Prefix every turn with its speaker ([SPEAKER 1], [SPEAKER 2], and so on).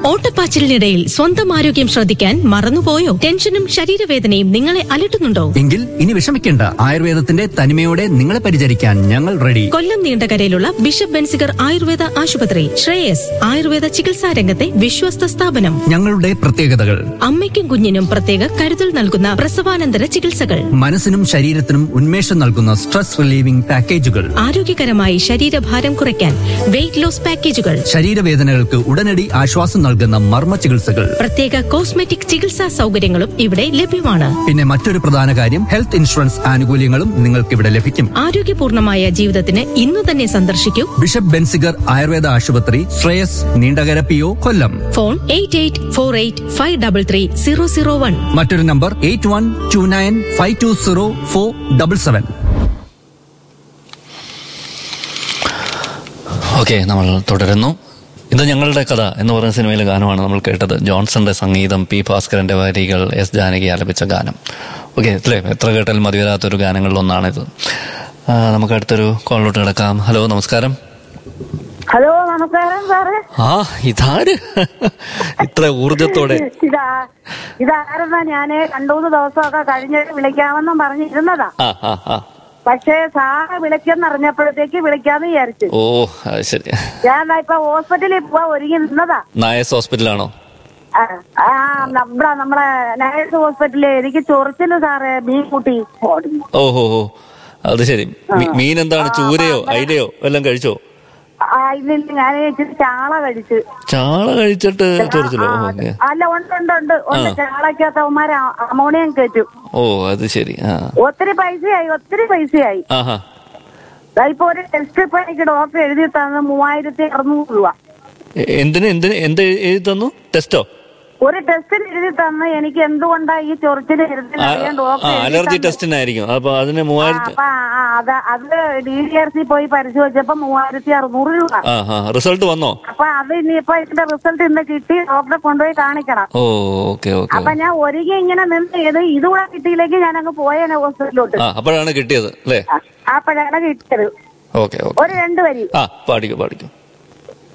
[SPEAKER 1] ഓട്ടപ്പാച്ചിലിനിടയിൽ സ്വന്തം ആരോഗ്യം ശ്രദ്ധിക്കാൻ മറന്നുപോയോ ടെൻഷനും ശരീരവേദനയും നിങ്ങളെ അലട്ടുന്നുണ്ടോ
[SPEAKER 2] എങ്കിൽ ഇനി വിഷമിക്കേണ്ട ആയുർവേദത്തിന്റെ തനിമയോടെ നിങ്ങളെ പരിചരിക്കാൻ ഞങ്ങൾ റെഡി
[SPEAKER 1] കൊല്ലം നീണ്ടകരയിലുള്ള ബിഷപ്പ് ബെൻസിഗർ ആയുർവേദ ആശുപത്രി ശ്രേയസ് ആയുർവേദ ചികിത്സാ രംഗത്തെ വിശ്വസ്ത സ്ഥാപനം
[SPEAKER 2] ഞങ്ങളുടെ പ്രത്യേകതകൾ
[SPEAKER 1] അമ്മയ്ക്കും കുഞ്ഞിനും പ്രത്യേക കരുതൽ നൽകുന്ന പ്രസവാനന്തര ചികിത്സകൾ
[SPEAKER 2] മനസ്സിനും ശരീരത്തിനും ഉന്മേഷം നൽകുന്ന സ്ട്രെസ് റിലീവിംഗ് പാക്കേജുകൾ
[SPEAKER 1] ആരോഗ്യകരമായി ശരീരഭാരം കുറയ്ക്കാൻ വെയിറ്റ് ലോസ് പാക്കേജുകൾ
[SPEAKER 2] ശരീരവേദനകൾക്ക് ഉടനടി ആശ്വാസം നൽകുന്ന മർമ്മ ചികിത്സകൾ
[SPEAKER 1] പ്രത്യേക കോസ്മെറ്റിക് ചികിത്സാ സൗകര്യങ്ങളും ഇവിടെ ലഭ്യമാണ്
[SPEAKER 2] പിന്നെ മറ്റൊരു പ്രധാന കാര്യം ഹെൽത്ത് ഇൻഷുറൻസ് ആനുകൂല്യങ്ങളും നിങ്ങൾക്ക് ഇവിടെ ലഭിക്കും
[SPEAKER 1] ആരോഗ്യപൂർണമായ ജീവിതത്തിന് ഇന്നു തന്നെ സന്ദർശിക്കൂ
[SPEAKER 2] ബിഷപ്പ് ബെൻസിഗർ ആയുർവേദ ആശുപത്രി Shreyas Neendakara P O Kollam
[SPEAKER 1] phone eight eight four eight five double three zero zero one
[SPEAKER 2] മറ്റൊരു നമ്പർ eight one two nine five two zero four double seven
[SPEAKER 3] okay നമ്മൾ തുടരുന്നു ഇത് ഞങ്ങളുടെ കഥ എന്ന് പറയുന്ന സിനിമയിലെ ഗാനമാണ് നമ്മൾ കേട്ടത് ജോൺസന്റെ സംഗീതം പി ഭാസ്കരന്റെ വരികൾ എസ് ജാനകി ആലപിച്ച ഗാനം ഓക്കെ അല്ലേ എത്ര കേട്ടാലും മതിവരാത്തൊരു ഗാനങ്ങളിൽ ഒന്നാണിത് ആ, നമുക്ക് അടുത്തൊരു കോളിലോട്ട് കിടക്കാം ഹലോ നമസ്കാരം
[SPEAKER 4] ഹലോ നമസ്കാരം സാറേ
[SPEAKER 3] ആ ഇതാര് ഇത്ര ഊർജത്തോടെ
[SPEAKER 4] ഇതാ ഇതാരെന്നാ ഞാന് രണ്ടുമൂന്ന് ദിവസമൊക്കെ കഴിഞ്ഞിട്ട് വിളിക്കാമെന്നും പറഞ്ഞിരുന്നതാ
[SPEAKER 3] ആ ആ ആ
[SPEAKER 4] പക്ഷേ സാറ് വിളിക്കെന്നറിഞ്ഞപ്പോഴത്തേക്ക് വിളിക്കാന്ന് വിചാരിച്ചു
[SPEAKER 3] ഓ അത് ശരി
[SPEAKER 4] ഞാൻ ദാ ഇപ്പൊ ഹോസ്പിറ്റലിൽ പോവാ ഒരുങ്ങി നിന്നതാ
[SPEAKER 3] നായസ് ഹോസ്പിറ്റലാണോ
[SPEAKER 4] ആ, ആ നമ്മുടെ നമ്മളെ നഴ്സ് ഹോസ്പിറ്റലിൽ എനിക്ക് ചൊറിച്ചില് സാറേ മീൻ കൂട്ടി ഓടി
[SPEAKER 3] ഓ ഹോ ഹോ അത് ശരി മീ- മീൻ എന്താണ് ചൂരയോ അയിലയോ വല്ലതും കഴിച്ചോ
[SPEAKER 4] ആ ഇതിൽ ഞാൻ ഇച്ചിരി ചാള കഴിച്ച്
[SPEAKER 3] ചാള കഴിച്ചിട്ട് ചൊറിച്ചില്ലോ
[SPEAKER 4] ആ,
[SPEAKER 3] ഓക്കെ
[SPEAKER 4] അല്ല ഉണ്ട് ഉണ്ട് ഉണ്ട് ഉണ്ട്
[SPEAKER 3] ആ.
[SPEAKER 4] ചാളക്കകത്ത് അവന്മാര് അമോണിയം കയറ്റും
[SPEAKER 3] ഓ അത് ശരി ആ
[SPEAKER 4] ഒത്തിരി പൈസയായി ഒത്തിരി പൈസയായി
[SPEAKER 3] ആഹാ
[SPEAKER 4] ദാ ഇപ്പൊ ഒരു ടെസ്റ്റ് ഇപ്പൊ എനിക്ക് ഡോക്ടർ എഴുതി തന്നത് മൂവായിരത്തി അറുന്നൂറ് രൂപ
[SPEAKER 3] എ- എന്തിന് എന്തിന് എന്ത് എഴുതി തന്നു ടെസ്റ്റോ
[SPEAKER 4] ഒരു ടെസ്റ്റിന് എഴുതി തന്ന് എനിക്ക് എന്തുകൊണ്ടാ ഈ ചൊറിച്ചിന് വരുന്നത്
[SPEAKER 3] ആ
[SPEAKER 4] അറിയാൻ ഡോക്ടർ
[SPEAKER 3] ആ,
[SPEAKER 4] എഴുതി
[SPEAKER 3] അലർജി
[SPEAKER 4] തന്നു.
[SPEAKER 3] ടെസ്റ്റിനായിരിക്കും അപ്പൊ അതിന്
[SPEAKER 4] ആ,
[SPEAKER 3] മൂവായിരത്തി
[SPEAKER 4] അപ്പൊ ആ, അത് അത് ഡി ഡി ആർ സി പോയി പരിശോധിച്ചപ്പോ മൂവായിരത്തി അറുന്നൂറ് രൂപ
[SPEAKER 3] ആ ആ റിസൾട്ട് വന്നോ
[SPEAKER 4] അപ്പൊ അത് ഇനിയിപ്പോ ഇതിന്റെ റിസൾട്ട് ഇന്ന് കിട്ടി ഡോക്ടറെ കൊണ്ടുപോയി കാണിക്കണം
[SPEAKER 3] ഓ ഓക്കെ ഓക്കെ
[SPEAKER 4] അപ്പൊ ഞാൻ ഒരുങ്ങി ഇങ്ങനെ നിന്ന് ഇത് ഇതുകൂടെ കിട്ടിയില്ലെങ്കിൽ ഞാൻ അങ്ങ് പോയേനെ ഹോസ്പിറ്റലിലോട്ട്
[SPEAKER 3] ആ അപ്പോഴാണ് കിട്ടിയത് അല്ലേ
[SPEAKER 4] അപ്പോഴാണ് കിട്ടിയത്
[SPEAKER 3] ഓക്കെ ഓക്കെ
[SPEAKER 4] ഒരു രണ്ട് വരി
[SPEAKER 3] ആ പാടിക്കോ പാടിക്കോ